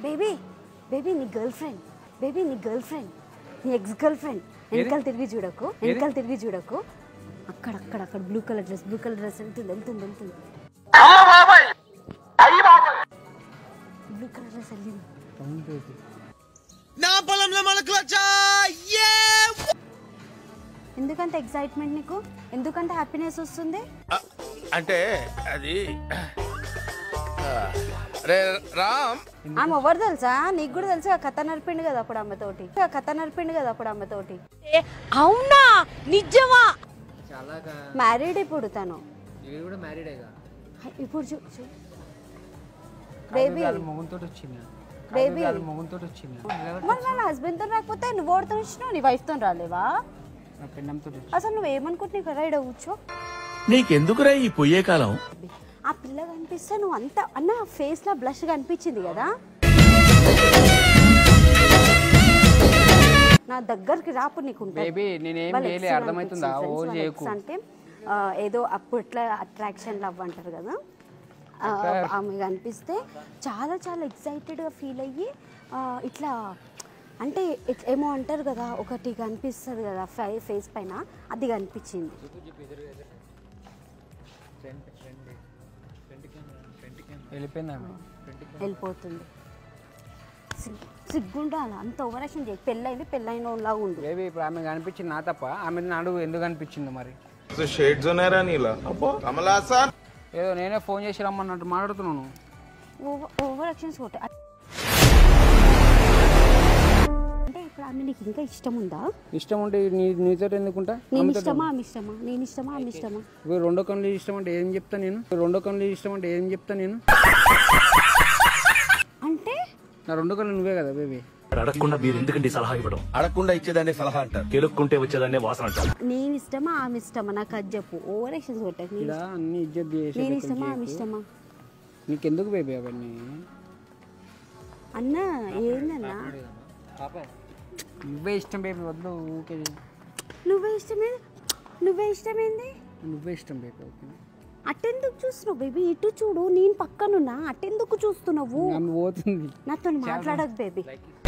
baby baby నీ girlfriend baby నీ girlfriend నీ ఎక్స్ గర్ల్ ఫ్రెండ్ వెనకాల తిరిగి చూడకు వెనకాల తిరిగి చూడకు అక్కడ అక్కడ అక్కడ blue colour dress blue colour dress వెళ్తుంది వెళ్తుంది వెళ్తుంది బ్లూ కలర్ డ్రెస్ వెళ్ళింది అవును బేబీ ఎందుకంత ఎక్సైట్మెంట్ నీకు ఎందుకంత హ్యాపీనెస్ వస్తుంది అంటే అది రే రామ్ ఆమె ఎవరు తెలుసా నీకు కూడా తెలుసా కథ నడిపిండు కదా అప్పుడు అమ్మతోటి కథ నడిపిండు కదా అప్పుడు అమ్మతోటి అవునా నిజమా చాలా మ్యారీడ్ ఇప్పుడు తను వీడు కూడా మ్యారీడేగా ఇప్పుడు చూ చూ బేబీ వాళ్ళ మొగంతో వచ్చింది బేబీ వాళ్ళ మొగంతో వచ్చింది మరి నా హస్బెండ్ తో రాకపోతే నువ్వు ఓడితో వచ్చినావు నీ వైఫ్ తో రాలేవా నా పెండంతో అసలు నువ్వు ఏమనుకుంటున్నావు కదా ఇక్కడ కూర్చో నీకెందుకురా ఈ పొయ్యే కాలం ఆ పిల్ల కనిపిస్తే నువ్వు అంత అన్న ఫేస్ లో బ్లష్ కనిపించింది కదా నా దగ్గరికి రాపు నీకు బేబీ నేనేం చేయలే అర్థమవుతుందా ఓ చేయకు అంటే ఆ, ఏదో అప్పట్లో అట్రాక్షన్ లవ్ అంటారు కదా ఆ, ఆమె కనిపిస్తే చాలా చాలా ఎక్సైటెడ్గా ఫీల్ అయ్యి ఆ, ఇట్లా అంటే ఇట్లా ఏమో అంటారు కదా ఒకటి కనిపిస్తుంది కదా ఫై ఫేస్ పైన అది కనిపించింది వెళ్ళిపోయింది ఆమె వెళ్ళిపోతుంది సిగ్- సిగ్గుండాలి అంత ఓవరాక్షన్ చేయి పెళ్ళైంది పెళ్ళైన వాళ్ళలాగా ఉండు బేబీ ఇప్పుడు ఆమె కనిపించింది నా తప్ప ఆమె నాడు ఎందుకు కనిపించింది మరి షేడ్స్ ఉన్నారా నీలా అబ్బో కమలా సార్ ఏదో నేనే ఫోన్ చేసి రమ్మన్నట్టు మాట్లాడుతున్నాను ఓవర్ ఓవరాక్షన్స్ ఒకటి అంటే ఇప్పుడు ఆమె నీకు ఇంకా ఇష్టం ఉందా ఇష్టం ఉంటే నీ నీతో ఎందుకుంటా నేను ఇష్టమా ఆమె ఇష్టమా నేను ఇష్టమా ఆమె ఇష్టమా ఇప్పుడు రెండో కళ్ళు ఇష్టం అంటే ఏం చెప్తా నేను రెండో కళ్ళు ఇష్టం అంటే ఏం చెప్తా నేను అంటే నా రెండో కళ్ళు నువ్వే కదా బేబీ అడగకుండా మీరు ఎందుకండి సలహా ఇవ్వడం అడగకుండా ఇచ్చేదాన్ని సలహా అంటారు కెలుక్కుంటే వచ్చేదాన్నే వాసన అంటారు నేను ఇష్టమా ఆమె ఇష్టమా నాకు అది చెప్పు ఓవరాక్షన్స్ కొట్టకు ఇలా అన్ని ఇజ్జత్ చేసి నేను ఇష్టమా ఆమె ఇష్టమా నీకెందుకు బేబీ అవన్నీ అన్న ఏందన్నా నువ్వే ఇష్టం బేబీ వద్దు ఊకే నువ్వే ఇష్టమేంది నువ్వే ఇష్టమేంది నువ్వే ఇష్టం బేబీ ఓకే అటెందుకు చూస్తున్నావు బేబీ ఇటు చూడు నేను పక్కనున్నా అటెందుకు చూస్తున్నావు ఆమె పోతుంది నాతో మాట్లాడకు బేబీ